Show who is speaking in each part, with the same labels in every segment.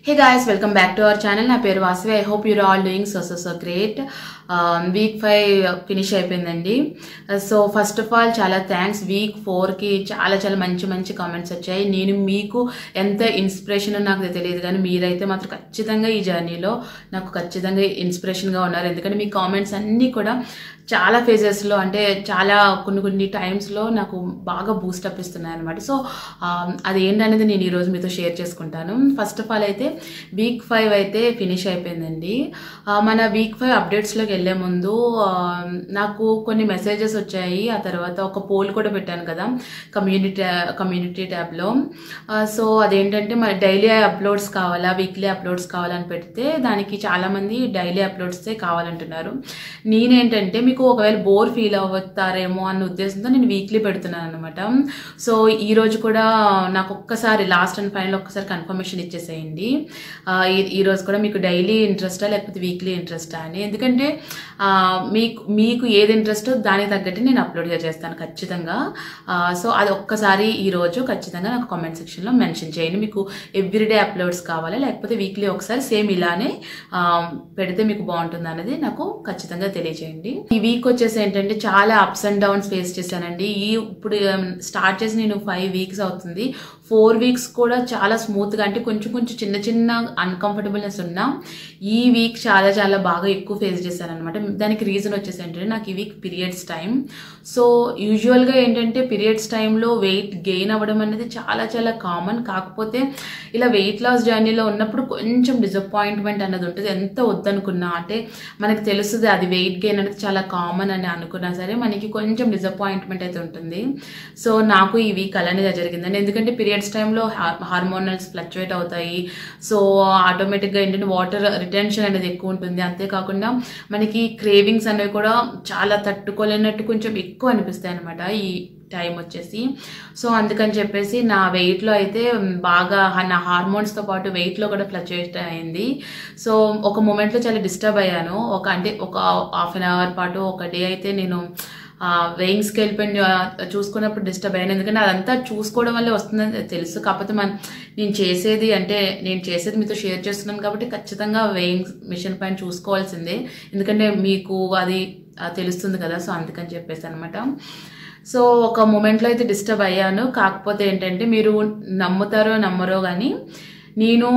Speaker 1: hey guys welcome back to our channel నా పేరు Vasavi I hope you're all doing so so so great week five finish అయిపోయిందండి so first of all చాలా thanks week ఫోర్కి చాలా చాలా మంచి మంచి కామెంట్స్ వచ్చాయి నేను మీకు ఎంత ఇన్స్పిరేషన్ నాకు తెలియదు కానీ మీరైతే మాత్రం ఖచ్చితంగా ఈ జర్నీలో నాకు ఖచ్చితంగా ఇన్స్పిరేషన్గా ఉన్నారు ఎందుకంటే మీ కామెంట్స్ అన్నీ కూడా చాలా ఫేజెస్లో అంటే చాలా కొన్ని కొన్ని టైమ్స్లో నాకు బాగా బూస్టప్ ఇస్తున్నాయి అనమాట సో అది ఏంటనేది నేను ఈరోజు మీతో షేర్ చేసుకుంటాను ఫస్ట్ ఆఫ్ ఆల్ అయితే వీక్ ఫైవ్ అయితే ఫినిష్ అయిపోయిందండి ఆ, మన వీక్ ఫైవ్ అప్డేట్స్లోకి వెళ్ళే ముందు ఆ, నాకు కొన్ని మెసేజెస్ వచ్చాయి ఆ తర్వాత ఒక పోల్ కూడా పెట్టాను కదా కమ్యూనిటీ కమ్యూనిటీ ట్యాబ్లో సో అదేంటంటే మరి డైలీ అప్లోడ్స్ కావాలా వీక్లీ అప్లోడ్స్ కావాలని పెడితే దానికి చాలామంది డైలీ అప్లోడ్సే కావాలంటున్నారు నేనేంటంటే మీకు ఒకవేళ బోర్ ఫీల్ అవుతారేమో అన్న ఉద్దేశంతో నేను వీక్లీ పెడుతున్నాను అనమాట సో ఈ రోజు కూడా నాకు ఒక్కసారి లాస్ట్ అండ్ ఫైనల్ ఒక్కసారి కన్ఫర్మేషన్ ఇచ్చేసేయండి ఆ, ఈ- ఈ రోజు కూడా మీకు డైలీ ఇంట్రెస్టా లేకపోతే వీక్లీ ఇంట్రెస్టా అని ఎందుకంటే ఆ, మీకు మీకు ఏది ఇంట్రెస్ట్ దానికి తగ్గట్టు నేను అప్లోడ్ చేస్తాను ఖచ్చితంగా ఆ, సో అది ఒక్కసారి ఈ రోజు ఖచ్చితంగా నాకు కామెంట్ సెక్షన్లో మెన్షన్ చేయండి మీకు ఎవ్రీడే అప్లోడ్స్ కావాలా లేకపోతే వీక్లీ ఒకసారి సేమ్ ఇలానే ఆ, పెడితే మీకు బాగుంటుంది అనేది నాకు ఖచ్చితంగా తెలియజేయండి ఈ వీక్ వచ్చేసి ఏంటంటే చాలా అప్స్ అండ్ డౌన్స్ ఫేస్ చేశానండి ఈ ఇప్పుడు స్టార్ట్ చేసి నేను ఫైవ్ వీక్స్ అవుతుంది ఫోర్ వీక్స్ కూడా చాలా స్మూత్గా అంటే కొంచెం కొంచెం చిన్న చిన్న అన్కంఫర్టబుల్నెస్ ఉన్నా ఈ వీక్ చాలా చాలా బాగా ఎక్కువ ఫేస్ చేశాను అనమాట దానికి రీజన్ వచ్చేసి ఏంటంటే నాకు ఈ వీక్ పీరియడ్స్ టైం సో యూజువల్గా ఏంటంటే పీరియడ్స్ టైంలో వెయిట్ గెయిన్ అవ్వడం అనేది చాలా చాలా కామన్ కాకపోతే ఇలా వెయిట్ లాస్ జర్నీలో ఉన్నప్పుడు కొంచెం డిసప్పాయింట్మెంట్ అన్నది ఉంటుంది ఎంత వద్దనుకున్నా అంటే మనకు తెలుస్తుంది అది వెయిట్ గెయిన్ అనేది చాలా కామన్ అని అనుకున్నా సరే మనకి కొంచెం డిసప్పాయింట్మెంట్ అయితే ఉంటుంది సో నాకు ఈ వీక్ అలానే జరిగిందండి ఎందుకంటే పీరియడ్స్ టైంలో హార్మోనల్స్ ఫ్లక్చువేట్ అవుతాయి సో ఆటోమేటిక్గా ఏంటంటే వాటర్ రిటెన్షన్ అనేది ఎక్కువ ఉంటుంది అంతేకాకుండా మనకి క్రేవింగ్స్ అనేవి కూడా చాలా తట్టుకోలేనట్టు కొంచెం ఎక్కువ అనిపిస్తాయి అనమాట ఈ టైం వచ్చేసి సో అందుకని చెప్పేసి నా వెయిట్లో అయితే బాగా హ- నా హార్మోన్స్తో పాటు వెయిట్లో కూడా ఫ్లక్చుయేట్ అయింది సో ఒక మూమెంట్లో చాలా డిస్టర్బ్ అయ్యాను ఒక అంటే ఒక హాఫ్ అన్ అవర్ పాటు ఒక డే అయితే నేను వెయింగ్ స్కేల్ పెన్ చూసుకున్నప్పుడు డిస్టర్బ్ అయ్యాను ఎందుకంటే అదంతా చూసుకోవడం వల్లే వస్తుందని తెలుసు కాకపోతే మన నేను చేసేది అంటే నేను చేసేది మీతో షేర్ చేస్తున్నాను కాబట్టి ఖచ్చితంగా వెయింగ్ మిషన్ పైన చూసుకోవాల్సిందే ఎందుకంటే మీకు అది ఆ, తెలుస్తుంది కదా సో అందుకని చెప్పేసి అనమాట సో ఒక మూమెంట్లో అయితే డిస్టర్బ్ అయ్యాను కాకపోతే ఏంటంటే మీరు నమ్ముతారో నమ్మరో కానీ నేను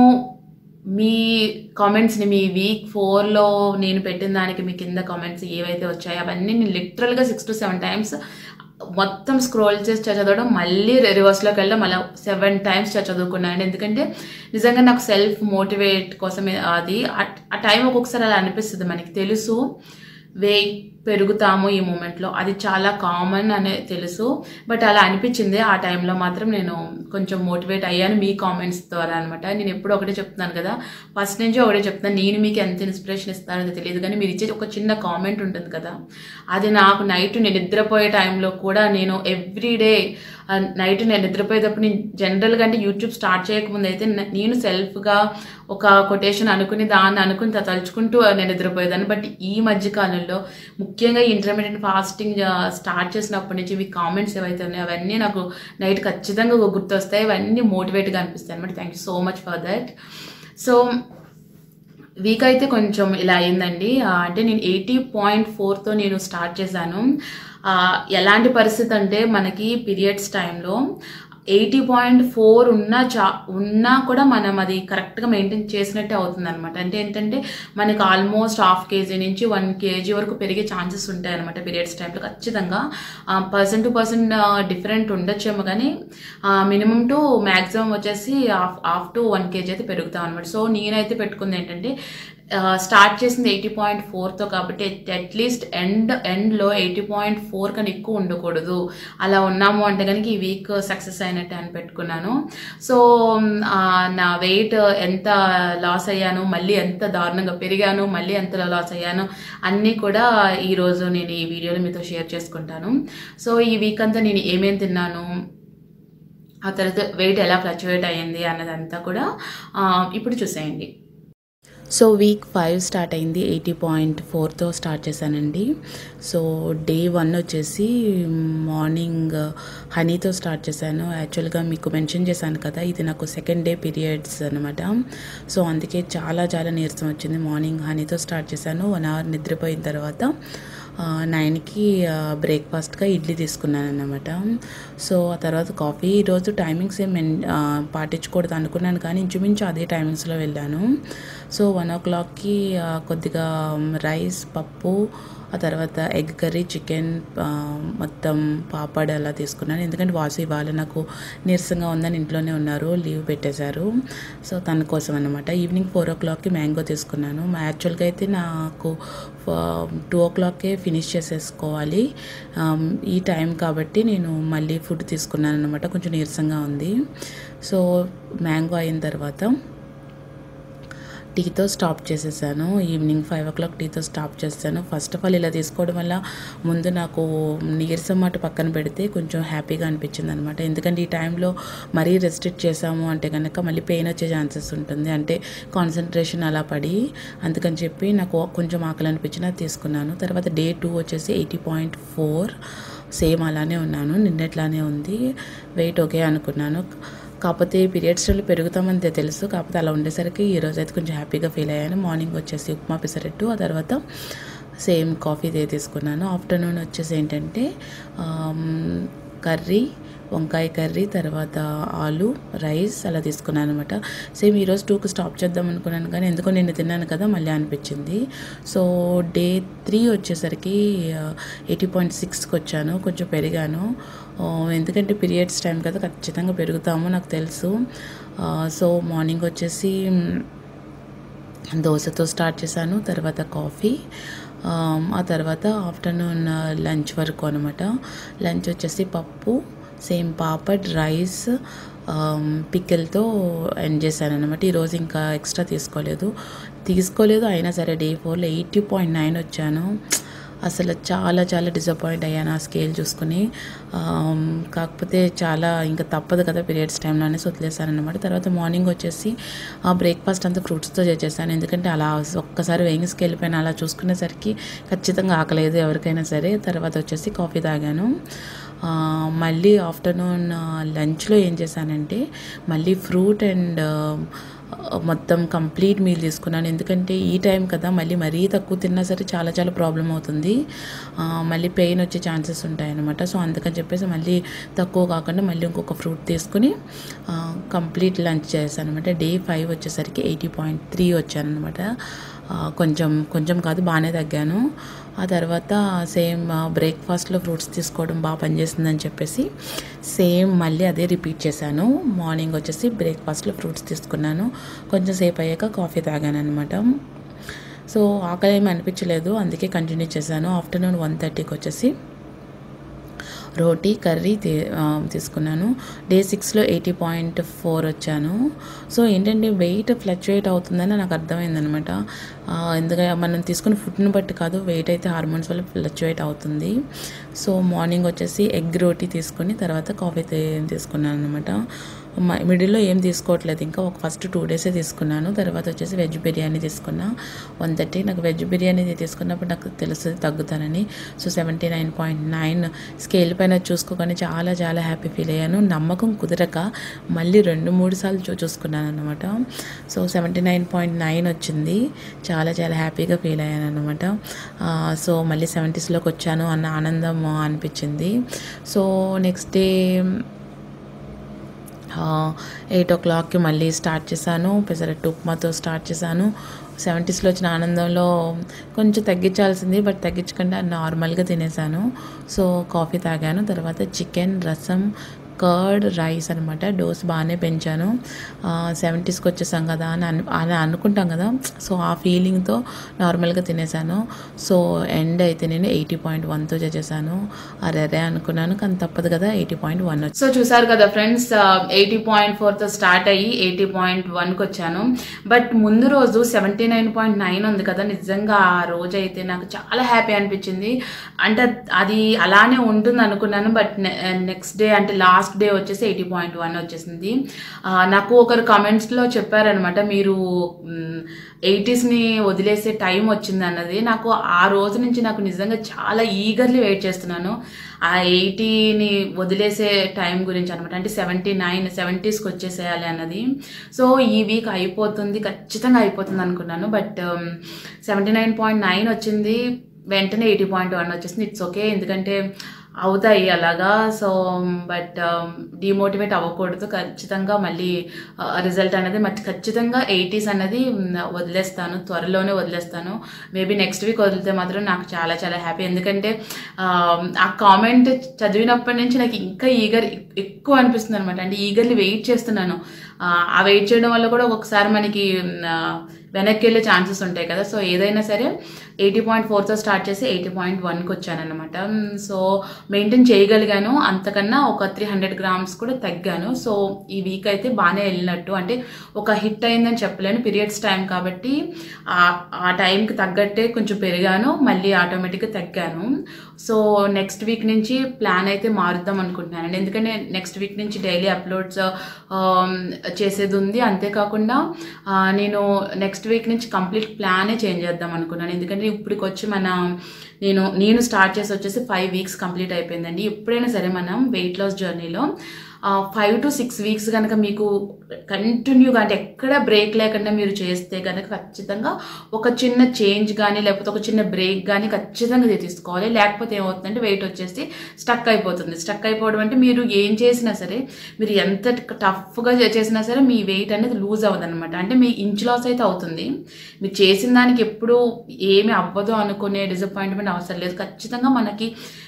Speaker 1: మీ కామెంట్స్ని మీ వీక్ ఫోర్లో నేను పెట్టిన దానికి మీ కింద కామెంట్స్ ఏవైతే వచ్చాయో అవన్నీ నేను లిటరల్గా సిక్స్ టు సెవెన్ టైమ్స్ మొత్తం స్క్రోల్ చేసి చదవడం మళ్ళీ రివర్స్లోకి వెళ్ళడం మళ్ళీ సెవెన్ టైమ్స్ చదువుకున్నాను ఎందుకంటే నిజంగా నాకు సెల్ఫ్ మోటివేట్ కోసమే అది ఆ- ఆ టైం ఒక్కొక్కసారి అలా అనిపిస్తుంది మనకి తెలుసు వెయిట్ పెరుగుతాము ఈ మూమెంట్లో అది చాలా కామన్ అనే తెలుసు బట్ అలా అనిపించింది ఆ టైంలో మాత్రం నేను కొంచెం మోటివేట్ అయ్యాను మీ కామెంట్స్ ద్వారా అనమాట నేను ఎప్పుడు ఒకటే చెప్తున్నాను కదా ఫస్ట్ నుంచి ఒకటే చెప్తున్నాను నేను మీకు ఎంత ఇన్స్పిరేషన్ ఇస్తానో తెలియదు కానీ మీరు ఇచ్చే ఒక చిన్న కామెంట్ ఉంటుంది కదా అది నాకు నైట్ నేను నిద్రపోయే టైంలో కూడా నేను ఎవ్రీడే నైట్ నేను నిద్రపోయేటప్పుడు నేను జనరల్గా అంటే యూట్యూబ్ స్టార్ట్ చేయకముందు అయితే న- నేను సెల్ఫ్గా ఒక కొటేషన్ అనుకుని దాన్ని అనుకుని త- తలుచుకుంటూ నేను నిద్రపోయేదాన్ని బట్ ఈ మధ్య కాలంలో ముఖ్యంగా ఈ ఇంటర్మీడియట్ ఫాస్టింగ్ స్టార్ట్ చేసినప్పటి నుంచి మీ కామెంట్స్ ఏవైతే ఉన్నాయో అవన్నీ నాకు నైట్ ఖచ్చితంగా గుర్తొస్తాయి అవన్నీ మోటివేట్గా అనిపిస్తాయి అనమాట thank you so much for that so week అయితే కొంచెం ఇలా అయిందండి ఆ, అంటే నేను ఎయిటీ పాయింట్ ఫోర్తో నేను స్టార్ట్ చేశాను ఆ, ఎలాంటి పరిస్థితి అంటే మనకి పీరియడ్స్ టైంలో ఎయిటీ పాయింట్ ఫోర్ ఉన్నా చా ఉన్నా కూడా మనం అది కరెక్ట్గా మెయింటైన్ చేసినట్టే అవుతుంది అనమాట అంటే ఏంటంటే మనకి ఆల్మోస్ట్ హాఫ్ కేజీ నుంచి వన్ కేజీ వరకు పెరిగే ఛాన్సెస్ ఉంటాయి అనమాట పీరియడ్స్ టైంలో ఖచ్చితంగా పర్సన్ టు పర్సన్ డిఫరెంట్ ఉండొచ్చేమో కానీ మినిమం టు మ్యాక్సిమం వచ్చేసి half half to one KG అయితే పెరుగుతాం అనమాట సో నేనైతే పెట్టుకుంది ఏంటంటే స్టార్ట్ చేసింది ఎయిటీ పాయింట్ ఫోర్తో కాబట్టి అట్లీస్ట్ ఎండ్ ఎండ్లో ఎయిటీ పాయింట్ ఫోర్ కన్నా ఎక్కువ ఉండకూడదు అలా ఉన్నాము అంటే కనుక ఈ వీక్ సక్సెస్ అయినట్టే అని పెట్టుకున్నాను సో ఆ, నా వెయిట్ ఎంత లాస్ అయ్యాను మళ్ళీ ఎంత దారుణంగా పెరిగాను మళ్ళీ ఎంత లాస్ అయ్యాను అన్నీ కూడా ఈరోజు నేను ఈ వీడియోలో మీతో షేర్ చేసుకుంటాను సో ఈ వీక్ అంతా నేను ఏమేమి తిన్నాను ఆ తర్వాత వెయిట్ ఎలా ఫ్లక్చువేట్ అయ్యింది అన్నదంతా కూడా ఆ, ఇప్పుడు చూసేయండి సో వీక్ ఫైవ్ స్టార్ట్ అయింది ఎయిటీ పాయింట్ ఫోర్తో స్టార్ట్ చేశానండి సో డే వన్ వచ్చేసి మార్నింగ్ హనీతో స్టార్ట్ చేశాను యాక్చువల్గా మీకు మెన్షన్ చేశాను కదా ఇది నాకు సెకండ్ డే పీరియడ్స్ అనమాట సో అందుకే చాలా చాలా నీరసం వచ్చింది మార్నింగ్ హనీతో స్టార్ట్ చేశాను వన్ అవర్ నిద్రపోయిన తర్వాత నైన్కి బ్రేక్ఫాస్ట్గా ఇడ్లీ తీసుకున్నాను అన్నమాట సో ఆ తర్వాత కాఫీ ఈరోజు టైమింగ్స్ ఏం మెన్ ఆ, పాటించకూడదు అనుకున్నాను కానీ ఇంచుమించు అదే టైమింగ్స్లో వెళ్ళాను సో వన్ ఓ క్లాక్కి ఆ, కొద్దిగా రైస్ పప్పు ఆ తర్వాత ఎగ్ కర్రీ చికెన్ మొత్తం పాపడ్ అలా తీసుకున్నాను ఎందుకంటే వాసు ఇవాళ నాకు నీరసంగా ఉందని ఇంట్లోనే ఉన్నారు లీవ్ పెట్టేశారు సో తన కోసం అనమాట ఈవినింగ్ ఫోర్ ఓ క్లాక్కి మ్యాంగో తీసుకున్నాను మా యాక్చువల్గా అయితే నాకు టూ ఓ క్లాక్కే ఫినిష్ చేసేసుకోవాలి ఆమ్, ఈ టైం కాబట్టి నేను మళ్ళీ ఫుడ్ తీసుకున్నాను అనమాట కొంచెం నీరసంగా ఉంది సో మ్యాంగో అయిన తర్వాత టీతో స్టాప్ చేసేసాను ఈవినింగ్ ఫైవ్ ఓ క్లాక్ టీతో స్టాప్ చేస్తాను ఫస్ట్ ఆఫ్ ఆల్ ఇలా తీసుకోవడం వల్ల ముందు నాకు నీరసం మాట పక్కన పెడితే కొంచెం హ్యాపీగా అనిపించింది అనమాట ఎందుకంటే ఈ టైంలో మరీ రెస్ట్రిక్ట్ చేసాము అంటే కనుక మళ్ళీ పెయిన్ వచ్చే ఛాన్సెస్ ఉంటుంది అంటే కాన్సన్ట్రేషన్ అలా పడి అందుకని చెప్పి నాకు కొంచెం ఆకలి అనిపించిన అది తీసుకున్నాను తర్వాత డే టూ వచ్చేసి ఎయిటీ పాయింట్ ఫోర్ సేమ్ అలానే ఉన్నాను నిన్నట్లానే ఉంది వెయిట్ ఓకే అనుకున్నాను కాకపోతే పీరియడ్స్ పెరుగుతామని తె- తెలుసు కాకపోతే అలా ఉండేసరికి ఈ రోజు అయితే కొంచెం హ్యాపీగా ఫీల్ అయ్యాను మార్నింగ్ వచ్చేసి ఉప్మా పెసరట్టు ఆ తర్వాత సేమ్ కాఫీ దే తీసుకున్నాను ఆఫ్టర్నూన్ వచ్చేసి ఏంటంటే ఆమ్, కర్రీ వంకాయ కర్రీ తర్వాత ఆలు రైస్ అలా తీసుకున్నాను అనమాట సేమ్ ఈరోజు టూకి స్టాప్ చేద్దాం అనుకున్నాను కానీ ఎందుకో నేను తిన్నాను కదా మళ్ళీ అనిపించింది సో డే త్రీ వచ్చేసరికి ఎయిటీ పాయింట్ సిక్స్కి వచ్చాను కొంచెం పెరిగాను ఆ, ఎందుకంటే పీరియడ్స్ టైం కదా ఖచ్చితంగా పెరుగుతాము నాకు తెలుసు ఆ, సో మార్నింగ్ వచ్చేసి మ్, దోశతో స్టార్ట్ చేశాను తర్వాత కాఫీ ఆమ్, ఆ తర్వాత ఆఫ్టర్నూన్ లంచ్ వరకు అనమాట లంచ్ వచ్చేసి పప్పు సేమ్ పాపడ్ రైస్ పికిల్తో ఎండ్ చేశాను అనమాట ఈరోజు ఇంకా ఎక్స్ట్రా తీసుకోలేదు తీసుకోలేదు అయినా సరే డే ఫోర్లో ఎయిటీ పాయింట్ నైన్ వచ్చాను అసలు చాలా చాలా డిసప్పాయింట్ అయ్యాను ఆ స్కేల్ చూసుకుని ఆమ్, కాకపోతే చాలా ఇంకా తప్పదు కదా పీరియడ్స్ టైంలో అనేసి వదిలేసాను అనమాట తర్వాత మార్నింగ్ వచ్చేసి ఆ బ్రేక్ఫాస్ట్ అంతా ఫ్రూట్స్తో చేసేసాను ఎందుకంటే అలా ఒక్కసారి వేయింగ్ స్కేల్ పైన అలా చూసుకునేసరికి ఖచ్చితంగా ఆకలేదు ఎవరికైనా సరే తర్వాత వచ్చేసి కాఫీ తాగాను ఆ, మళ్ళీ ఆఫ్టర్నూన్ లంచ్లో ఏం చేశానంటే మళ్ళీ ఫ్రూట్ అండ్ మొత్తం కంప్లీట్ మీల్ తీసుకున్నాను ఎందుకంటే ఈ టైం కదా మళ్ళీ మరీ తక్కువ తిన్నా సరే చాలా చాలా ప్రాబ్లం అవుతుంది ఆ, మళ్ళీ పెయిన్ వచ్చే ఛాన్సెస్ ఉంటాయి అనమాట సో అందుకని చెప్పేసి మళ్ళీ తక్కువ కాకుండా మళ్ళీ ఇంకొక ఫ్రూట్ తీసుకుని కంప్లీట్ లంచ్ చేశాను అనమాట డే ఫైవ్ వచ్చేసరికి ఎయిటీ పాయింట్ త్రీ వచ్చానమాట కొంచెం కొంచెం కాదు బాగానే తగ్గాను ఆ తర్వాత సేమ్ బ్రేక్ఫాస్ట్లో ఫ్రూట్స్ తీసుకోవడం బాగా పనిచేస్తుందని చెప్పేసి సేమ్ మళ్ళీ అదే రిపీట్ చేశాను మార్నింగ్ వచ్చేసి బ్రేక్ఫాస్ట్లో ఫ్రూట్స్ తీసుకున్నాను కొంచెం సేపు అయ్యాక కాఫీ తాగాను అనమాట సో ఆకలి ఏమి అనిపించలేదు అందుకే కంటిన్యూ చేశాను ఆఫ్టర్నూన్ వన్ థర్టీకి వచ్చేసి రోటీ కర్రీ తీ- ఆ, తీసుకున్నాను డే సిక్స్లో ఎయిటీ పాయింట్ ఫోర్ వచ్చాను సో ఏంటంటే వెయిట్ ఫ్లక్చుయేట్ అవుతుందని నాకు అర్థమైందనమాట ఎందుకంటే మనం తీసుకున్న ఫుడ్ని బట్టి కాదు వెయిట్ అయితే హార్మోన్స్ వల్ల ఫ్లక్చుయేట్ అవుతుంది సో మార్నింగ్ వచ్చేసి ఎగ్ రోటీ తీసుకొని తర్వాత కాఫీ తీ- తీసుకున్నాను అనమాట మిడిల్లో ఏం తీసుకోవట్లేదు ఇంకా ఒక ఫస్ట్ టూ డేసే తీసుకున్నాను తర్వాత వచ్చేసి వెజ్ బిర్యానీ తీసుకున్నా వన్ థర్టీ నాకు వెజ్ బిర్యానీ తీసుకున్నప్పుడు నాకు తెలుస్తుంది తగ్గుతానని so seventy nine point nine scale పైన చూసుకోగానే చాలా చాలా హ్యాపీ ఫీల్ అయ్యాను నమ్మకం కుదరక మళ్ళీ రెండు మూడు సార్లు చూ చూసుకున్నాను అనమాట so seventy nine point nine వచ్చింది చాలా చాలా హ్యాపీగా ఫీల్ అయ్యాను అనమాట సో మళ్ళీ సెవెంటీస్లోకి వచ్చాను అన్న ఆనందం అనిపించింది సో నెక్స్ట్ డే ఎయిట్ ఓ క్లాక్కి మళ్ళీ స్టార్ట్ చేశాను పెసరట్టు ఉప్మాతో స్టార్ట్ చేశాను సెవెంటీస్లో వచ్చిన ఆనందంలో కొంచెం తగ్గించాల్సింది బట్ తగ్గించకుండా నార్మల్గా తినేసాను సో కాఫీ తాగాను తర్వాత చికెన్ రసం కర్డ్ రైస్ అనమాట డోస్ బాగానే పెంచాను సెవెంటీస్కి వచ్చేసాం కదా అని అను అని అనుకుంటాం కదా సో ఆ ఫీలింగ్తో నార్మల్గా తినేసాను సో ఎండ్ అయితే నేను ఎయిటీ పాయింట్ వన్తో చేసేసాను అరే అనుకున్నాను కానీ తప్పదు కదా ఎయిటీ పాయింట్ వన్ సో చూసారు కదా ఫ్రెండ్స్ ఎయిటీ పాయింట్ ఫోర్తో స్టార్ట్ అయ్యి ఎయిటీ పాయింట్ వన్కి వచ్చాను బట్ ముందు రోజు సెవెంటీ నైన్ పాయింట్ నైన్ ఉంది కదా నిజంగా ఆ రోజు అయితే నాకు చాలా హ్యాపీ అనిపించింది అంటే అది అలానే ఉంటుంది అనుకున్నాను బట్ నెక్స్ట్ డే అంటే లాస్ట్ లాస్ట్ డే వచ్చేసి ఎయిటీ పాయింట్ వన్ వచ్చేసింది ఆ, నాకు ఒకరు కామెంట్స్లో చెప్పారనమాట మీరు ఎయిటీస్ని వదిలేసే టైం వచ్చింది అన్నది నాకు ఆ రోజు నుంచి నాకు నిజంగా చాలా ఈగర్లీ వెయిట్ చేస్తున్నాను ఆ ఎయిటీని వదిలేసే టైం గురించి అనమాట అంటే సెవెంటీ నైన్ సెవెంటీస్కి వచ్చేసేయాలి అన్నది సో ఈ వీక్ అయిపోతుంది ఖచ్చితంగా అయిపోతుంది అనుకున్నాను but seventy nine point nine వచ్చింది వెంటనే ఎయిటీ పాయింట్ వన్ వచ్చేసింది ఇట్స్ ఓకే ఎందుకంటే అవుతాయి అలాగా సో బట్ డిమోటివేట్ అవ్వకూడదు ఖచ్చితంగా మళ్ళీ రిజల్ట్ అనేది మరి ఖచ్చితంగా ఎయిటీస్ అనేది మ్, వదిలేస్తాను త్వరలోనే వదిలేస్తాను మేబీ నెక్స్ట్ వీక్ వదిలితే మాత్రం నాకు చాలా చాలా హ్యాపీ ఎందుకంటే ఆ, ఆ కామెంట్ చదివినప్పటి నుంచి నాకు ఇంకా ఈగర్ ఎక్కువ అనిపిస్తుంది అనమాట అంటే ఈగర్లీ వెయిట్ చేస్తున్నాను ఆ, ఆ వెయిట్ చేయడం వల్ల కూడా ఒక్కొక్కసారి మనకి మ్, ఆ, వెనక్కి వెళ్ళే ఛాన్సెస్ ఉంటాయి కదా సో ఏదైనా సరే ఎయిటీ పాయింట్ ఫోర్తో స్టార్ట్ చేసి ఎయిటీ పాయింట్ వన్కి వచ్చానమాట సో మెయింటైన్ చేయగలిగాను అంతకన్నా ఒక త్రీ హండ్రెడ్ గ్రామ్స్ కూడా తగ్గాను సో ఈ వీక్ అయితే బాగానే వెళ్ళినట్టు అంటే ఒక హిట్ అయిందని చెప్పలేను పీరియడ్స్ టైం కాబట్టి ఆ- ఆ టైంకి తగ్గట్టే కొంచెం పెరిగాను మళ్ళీ ఆటోమేటిక్గా తగ్గాను సో నెక్స్ట్ వీక్ నుంచి ప్లాన్ అయితే మారుద్దాం అనుకుంటున్నాను ఎందుకంటే నెక్స్ట్ వీక్ నుంచి డైలీ అప్లోడ్స్ చేసేది ఉంది అంతేకాకుండా ఆ, నేను నెక్స్ట్ వీక్ నుంచి కంప్లీట్ ప్లానే చేంజ్ చేద్దాం అనుకున్నాను ఎందుకంటే ఇప్పటికి వచ్చి మన నేను నేను స్టార్ట్ చేసి వచ్చేసి ఫైవ్ వీక్స్ కంప్లీట్ అయిపోయిందండి ఎప్పుడైనా సరే మనం వెయిట్ లాస్ జర్నీలో ఫైవ్ టు సిక్స్ వీక్స్ కనుక మీకు కంటిన్యూగా అంటే ఎక్కడ బ్రేక్ లేకుండా మీరు చేస్తే కనుక ఖచ్చితంగా ఒక చిన్న చేంజ్ కానీ లేకపోతే ఒక చిన్న బ్రేక్ కానీ ఖచ్చితంగా ఇది తీసుకోవాలి లేకపోతే ఏమవుతుందంటే వెయిట్ వచ్చేసి స్టక్ అయిపోతుంది స్టక్ అయిపోవడం అంటే మీరు ఏం చేసినా సరే మీరు ఎంత టఫ్గా చేసినా సరే మీ వెయిట్ అనేది లూజ్ అవ్వదు అనమాట అంటే మీ ఇంచ్ లాస్ అయితే అవుతుంది మీరు చేసిన దానికి ఎప్పుడు ఏమి అవ్వదు అనుకునే డిసప్పాయింట్మెంట్ అవసరం లేదు ఖచ్చితంగా మనకి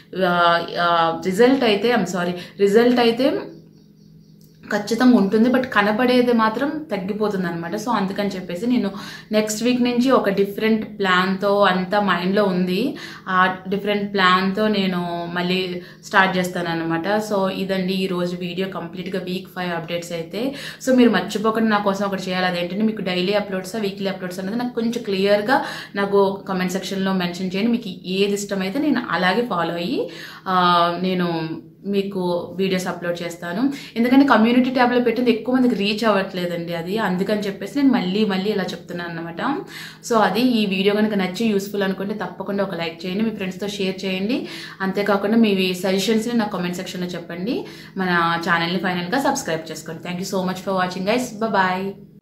Speaker 1: రిజల్ట్ అయితే ఐమ్ సారీ రిజల్ట్ అయితే ఖచ్చితంగా ఉంటుంది బట్ కనపడేది మాత్రం తగ్గిపోతుంది అనమాట సో అందుకని చెప్పేసి నేను నెక్స్ట్ వీక్ నుంచి ఒక డిఫరెంట్ ప్లాన్తో అంతా మైండ్లో ఉంది ఆ డిఫరెంట్ ప్లాన్తో నేను మళ్ళీ స్టార్ట్ చేస్తాను అనమాట సో ఇదండి ఈ రోజు వీడియో కంప్లీట్గా వీక్ ఫైవ్ అప్డేట్స్ అయితే సో మీరు మర్చిపోకుండా నా కోసం ఒకటి చేయాలి అదేంటంటే మీకు డైలీ అప్లోడ్స్ వీక్లీ అప్లోడ్స్ అనేది నాకు కొంచెం క్లియర్గా నాకు కామెంట్ సెక్షన్లో మెన్షన్ చేయండి మీకు ఏది ఇష్టమైతే నేను అలాగే ఫాలో అయ్యి ఆ, నేను మీకు వీడియోస్ అప్లోడ్ చేస్తాను ఎందుకంటే కమ్యూనిటీ ట్యాబ్లో పెట్టింది ఎక్కువ మందికి రీచ్ అవ్వట్లేదండి అది అందుకని చెప్పేసి నేను మళ్ళీ మళ్ళీ ఇలా చెప్తున్నాను అనమాట సో అది ఈ వీడియో కనుక నచ్చి యూస్ఫుల్ అనుకుంటే తప్పకుండా ఒక లైక్ చేయండి మీ ఫ్రెండ్స్తో షేర్ చేయండి అంతేకాకుండా మీ సజెషన్స్ని నా కామెంట్ సెక్షన్లో చెప్పండి మన ఛానల్ని ఫైనల్గా సబ్స్క్రైబ్ చేసుకోండి thank you so much for watching guys bye